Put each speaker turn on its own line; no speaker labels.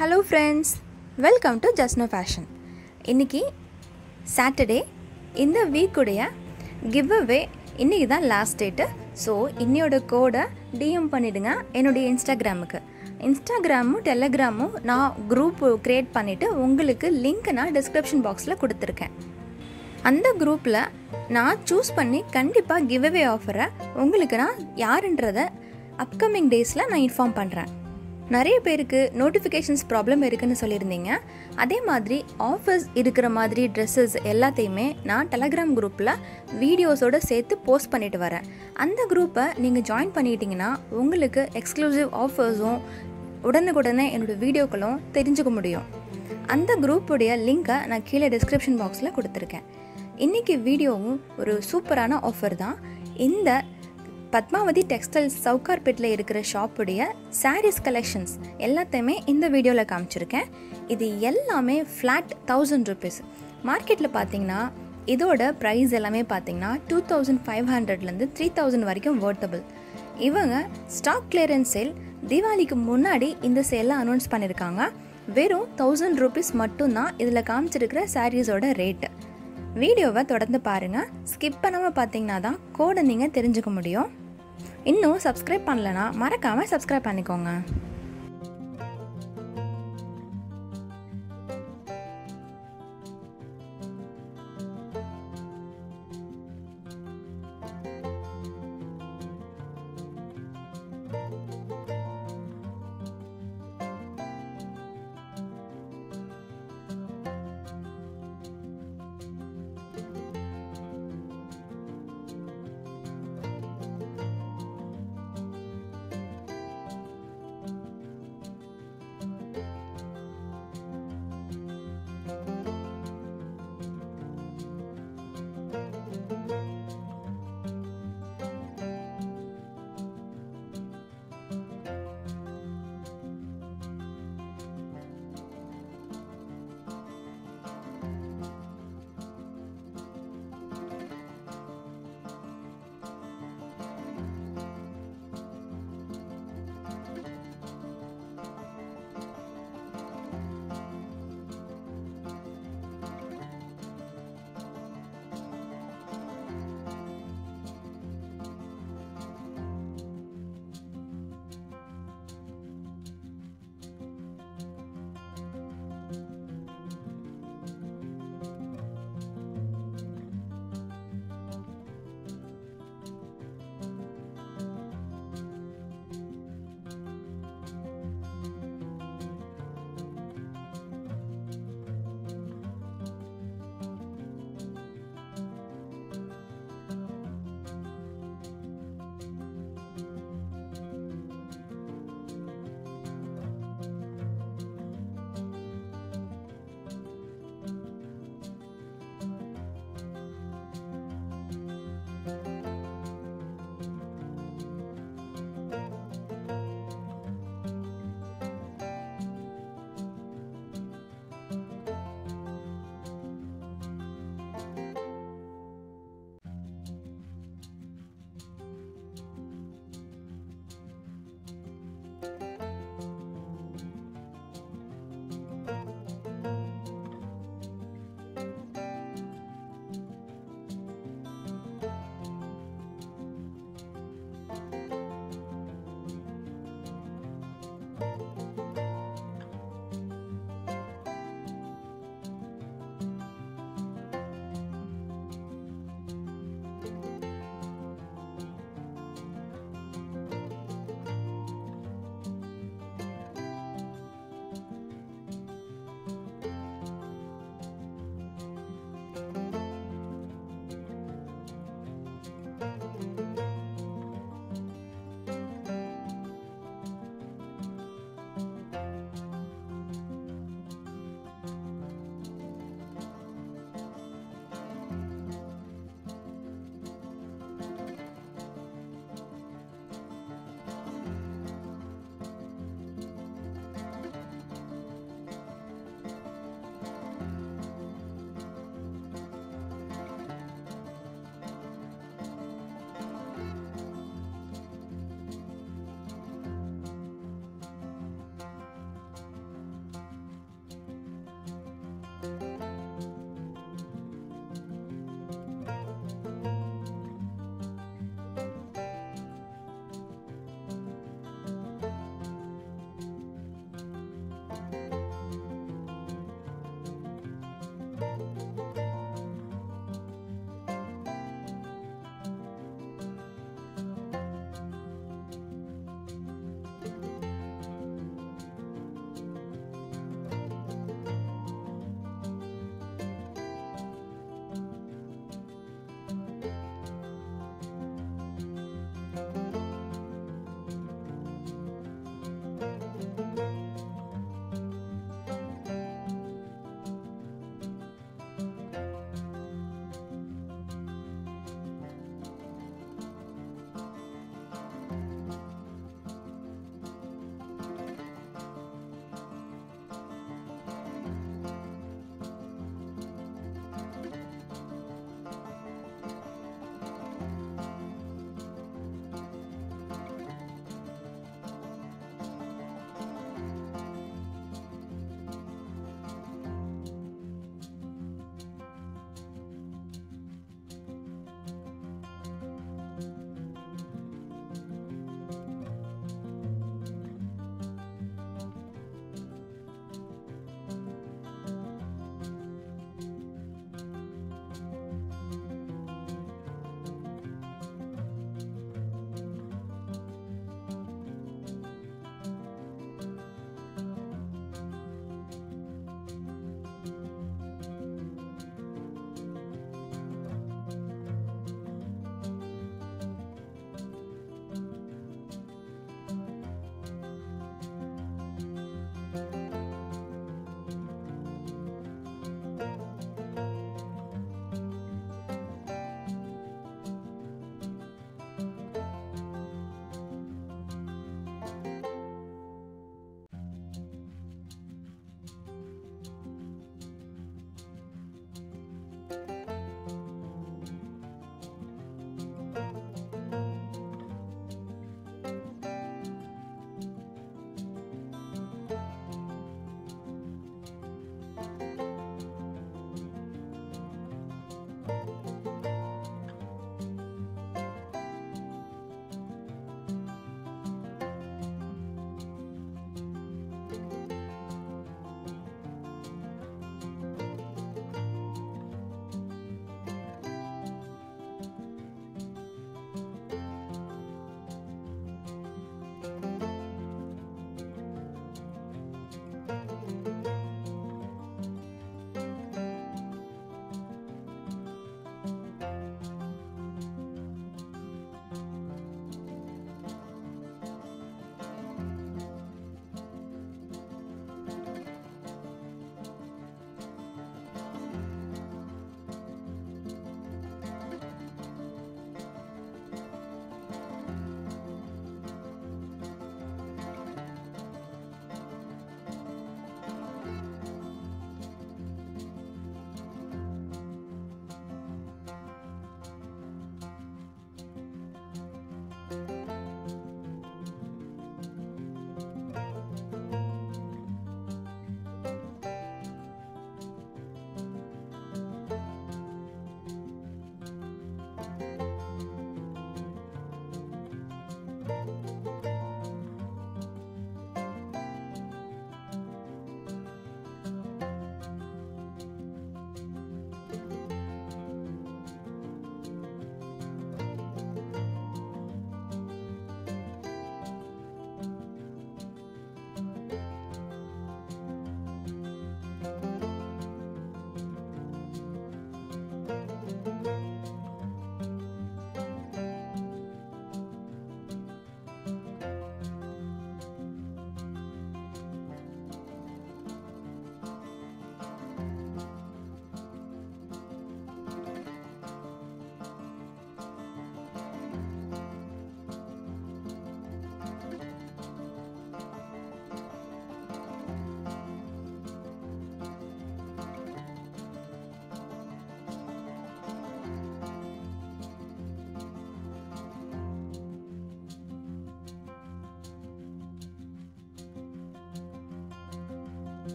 hello friends welcome to ஜஸ்னோ fashion இன்றைக்கி Saturday இந்த வீக்குடைய கிவ் அவே இன்றைக்கி தான் லாஸ்ட் டேட்டு ஸோ இன்னையோட கோடை டிஎம் பண்ணிவிடுங்க என்னுடைய இன்ஸ்டாகிராமுக்கு இன்ஸ்டாகிராமும் டெலகிராமும் நான் குரூப் க்ரியேட் பண்ணிவிட்டு உங்களுக்கு லிங்க் நான் டிஸ்கிரிப்ஷன் பாக்ஸில் கொடுத்துருக்கேன் அந்த குரூப்பில் நான் சூஸ் பண்ணி கண்டிப்பாக கிவ் அவே ஆஃபரை உங்களுக்கு நான் யாருன்றதை அப்கமிங் டேஸில் நான் இன்ஃபார்ம் பண்ணுறேன் நிறைய பேருக்கு நோட்டிஃபிகேஷன்ஸ் ப்ராப்ளம் இருக்குன்னு சொல்லியிருந்தீங்க அதே மாதிரி ஆஃபர்ஸ் இருக்கிற மாதிரி ட்ரெஸ்ஸஸ் எல்லாத்தையுமே நான் டெலகிராம் குரூப்பில் வீடியோஸோடு சேர்த்து போஸ்ட் பண்ணிட்டு வரேன் அந்த குரூப்பை நீங்கள் ஜாயின் பண்ணிட்டீங்கன்னா உங்களுக்கு எக்ஸ்க்ளூசிவ் ஆஃபர்ஸும் உடனுக்குடனே என்னோடய வீடியோக்களும் தெரிஞ்சுக்க முடியும் அந்த குரூப்புடைய லிங்க்கை நான் கீழே டிஸ்கிரிப்ஷன் பாக்ஸில் கொடுத்துருக்கேன் இன்றைக்கி வீடியோவும் ஒரு சூப்பரான ஆஃபர் தான் இந்த பத்மாவதி டெக்ஸ்டைல்ஸ் சவுகார்பேட்டில் இருக்கிற ஷாப்புடைய சாரீஸ் கலெக்ஷன்ஸ் எல்லாத்தையுமே இந்த வீடியோவில் காமிச்சிருக்கேன் இது எல்லாமே ஃப்ளாட் தௌசண்ட் ருபீஸ் மார்க்கெட்டில் பார்த்தீங்கன்னா இதோட ப்ரைஸ் எல்லாமே பார்த்தீங்கன்னா டூ தௌசண்ட் ஃபைவ் ஹண்ட்ரட்லேருந்து த்ரீ தௌசண்ட் வரைக்கும் வேர்த்தபிள் இவங்க ஸ்டாக் கிளியரன்ஸ் சேல் தீபாவளிக்கு முன்னாடி இந்த சேலை அனௌன்ஸ் பண்ணியிருக்காங்க வெறும் தௌசண்ட் ருபீஸ் மட்டும்தான் இதில் காமிச்சிருக்கிற சாரீஸோட ரேட்டு வீடியோவை தொடர்ந்து பாருங்கள் ஸ்கிப் பண்ணாமல் பார்த்தீங்கன்னா தான் கோடை நீங்கள் தெரிஞ்சுக்க முடியும் இன்னும் சப்ஸ்கிரைப் பண்ணலனா மறக்காமல் சப்ஸ்கிரைப் பண்ணிக்கோங்க